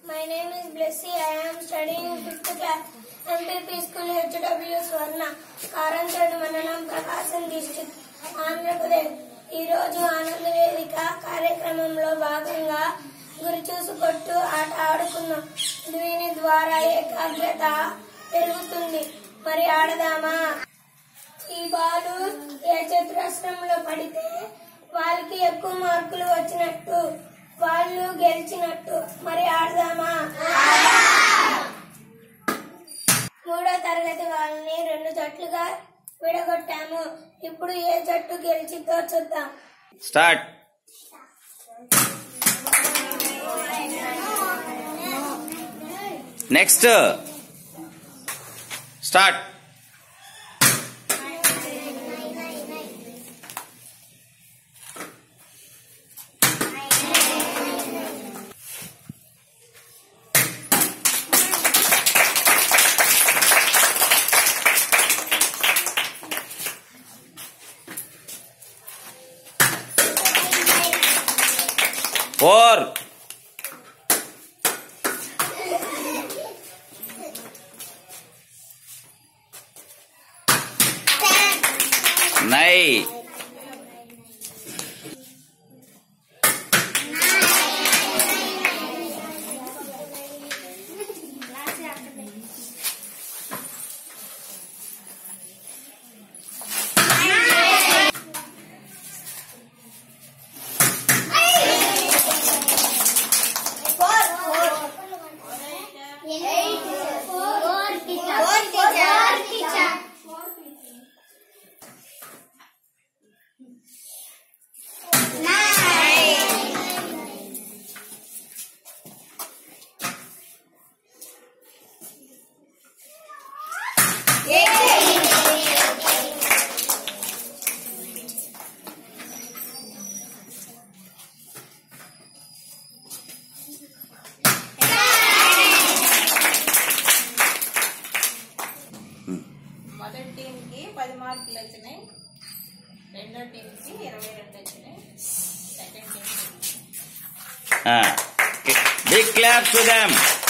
My name is Blessy. I am studying fifth class. MPP School HW Swarna. Karamchedu మండలం ప్రకాశం district Andhra Pradesh ఈ రోజు ఆనంద వేదిక కార్యక్రమంలో భాగంగా గురి చూసుకొట్టు ఆట ఆడుకున్నాం దీని ద్వారా ఏకాగ్రత పెరుగుతుంది మరి ఆడదామా ఈ బాలు ఏ చతురస్రంలో పడితే వాళ్ళకి ఎక్కువ మార్కులు వచ్చినట్టు వాళ్ళు గెలిచినట్టు మరి ఆడదామా మూడో తరగతి వాళ్ళని రెండు జట్లుగా విడగొట్టాము ఇప్పుడు ఏ జట్టు గెలిచిందో చూద్దాం స్టార్ట్ నెక్స్ట్ స్టార్ట్ ఫోర్ నై మొదటి టీంకి పది మార్కులు వచ్చినాయి రెండో టీంకి ఇరవై రెండు వచ్చినాయి సెకండ్ టీంకి బిగ్ క్లాప్ టు దెమ్